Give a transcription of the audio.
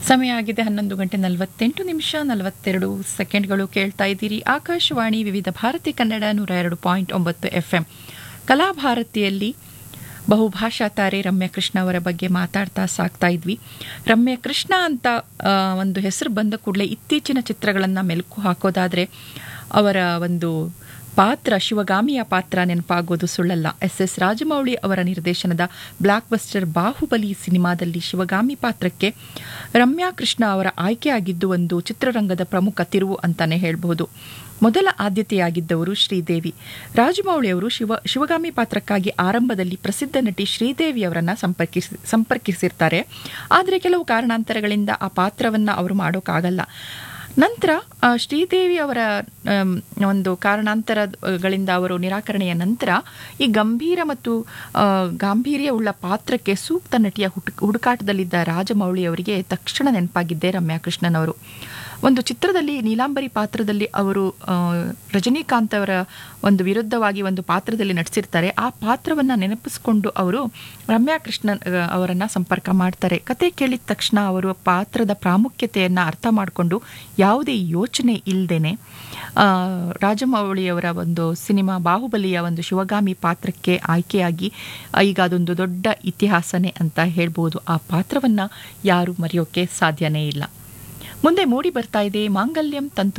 ಸಮಯ ಆಗಿದೆ ಹನ್ನೊಂದು ಗಂಟೆ ನಲವತ್ತೆಂಟು ನಿಮಿಷ ನಲವತ್ತೆರಡು ಸೆಕೆಂಡ್ಗಳು ಕೇಳ್ತಾ ಇದ್ದೀರಿ ಆಕಾಶವಾಣಿ ವಿವಿಧ ಭಾರತಿ ಕನ್ನಡ ನೂರ ಎರಡು ಪಾಯಿಂಟ್ ಒಂಬತ್ತು ಎಫ್ ಎಂ ಕಲಾಭಾರತಿಯಲ್ಲಿ ಬಹುಭಾಷಾ ತಾರೆ ರಮ್ಯಾ ಕೃಷ್ಣ ಅವರ ಬಗ್ಗೆ ಮಾತಾಡ್ತಾ ಸಾಕ್ತಾ ಇದ್ವಿ ರಮ್ಯಾ ಕೃಷ್ಣ ಅಂತ ಆ, ಒಂದು ಹೆಸರು ಬಂದ ಕೂಡಲೇ ಇತ್ತೀಚಿನ ಚಿತ್ರಗಳನ್ನು ಮೆಲುಕು ಹಾಕೋದಾದರೆ ಅವರ ಒಂದು ಪಾತ್ರ ಶಿವಗಾಮಿಯ ಪಾತ್ರ ನೆನಪಾಗೋದು ಸುಳ್ಳಲ್ಲ ಎಸ್ ಎಸ್ ರಾಜಮೌಳಿ ಅವರ ನಿರ್ದೇಶನದ ಬ್ಲಾಕ್ ಬಸ್ಟರ್ ಬಾಹುಬಲಿ ಸಿನಿಮಾದಲ್ಲಿ ಶಿವಗಾಮಿ ಪಾತ್ರಕ್ಕೆ ರಮ್ಯಾ ಕೃಷ್ಣ ಅವರ ಆಯ್ಕೆಯಾಗಿದ್ದು ಒಂದು ಚಿತ್ರರಂಗದ ಪ್ರಮುಖ ತಿರುವು ಅಂತಾನೆ ಹೇಳಬಹುದು ಮೊದಲ ಆದ್ಯತೆಯಾಗಿದ್ದವರು ಶ್ರೀದೇವಿ ರಾಜಮೌಳಿ ಅವರು ಶಿವ ಶಿವಗಾಮಿ ಪಾತ್ರಕ್ಕಾಗಿ ಆರಂಭದಲ್ಲಿ ಪ್ರಸಿದ್ಧ ನಟಿ ಶ್ರೀದೇವಿ ಅವರನ್ನ ಸಂಪರ್ಕಿಸಿ ಸಂಪರ್ಕಿಸಿರ್ತಾರೆ ಆದರೆ ಕೆಲವು ಕಾರಣಾಂತರಗಳಿಂದ ಆ ಪಾತ್ರವನ್ನ ಅವರು ಮಾಡೋಕ್ಕಾಗಲ್ಲ ನಂತರ ಆ, ಶ್ರೀದೇವಿ ಅವರ ಆಮ್, ಒಂದು ಕಾರಣಾಂತರಗಳಿಂದ ಅವರು ನಿರಾಕರಣೆಯ ನಂತರ ಈ ಗಂಭೀರ ಮತ್ತು ಆ, ಗಾಂಭೀರ್ಯವುಳ್ಳ ಪಾತ್ರಕ್ಕೆ ಸೂಕ್ತ ನಟಿಯ ಹುಡುಕ್ ಹುಡುಕಾಟದಲ್ಲಿದ್ದ ರಾಜಮೌಳಿ ಅವರಿಗೆ ತಕ್ಷಣ ನೆನಪಾಗಿದ್ದೆ ರಮ್ಯಾ ಕೃಷ್ಣನ್ ಅವರು ಒಂದು ಚಿತ್ರದಲ್ಲಿ ನೀಲಾಂಬರಿ ಪಾತ್ರದಲ್ಲಿ ಅವರು ಆ, ರಜನಿಕಾಂತ್ ಅವರ ಒಂದು ವಿರುದ್ಧವಾಗಿ ಒಂದು ಪಾತ್ರದಲ್ಲಿ ನಟಿಸಿರ್ತಾರೆ ಆ ಪಾತ್ರವನ್ನು ನೆನಪಿಸಿಕೊಂಡು ಅವರು ರಮ್ಯಾ ಕೃಷ್ಣನ್ ಆ, ಅವರನ್ನ ಸಂಪರ್ಕ ಮಾಡ್ತಾರೆ ಕತೆ ಕೇಳಿದ ತಕ್ಷಣ ಅವರು ಪಾತ್ರದ ಪ್ರಾಮುಖ್ಯತೆಯನ್ನು ಅರ್ಥ ಮಾಡಿಕೊಂಡು ಯಾವುದೇ ಯೋಚನೆ ಇಲ್ಲದೇನೆ ರಾಜಮೌಳಿಯವರ ಒಂದು ಸಿನಿಮಾ ಬಾಹುಬಲಿಯ ಒಂದು ಶಿವಗಾಮಿ ಪಾತ್ರಕ್ಕೆ ಆಯ್ಕೆಯಾಗಿ ಆ, ಈಗ ಅದೊಂದು ದೊಡ್ಡ ಇತಿಹಾಸನೇ ಅಂತ ಹೇಳ್ಬೋದು ಆ ಪಾತ್ರವನ್ನು ಯಾರು ಮರೆಯೋಕೆ ಸಾಧ್ಯನೇ ಇಲ್ಲ ಮುಂದೆ ಮೂಡಿ ಬರ್ತಾ ಇದೆ ಮಾಂಗಲ್ಯಂ ತಂತು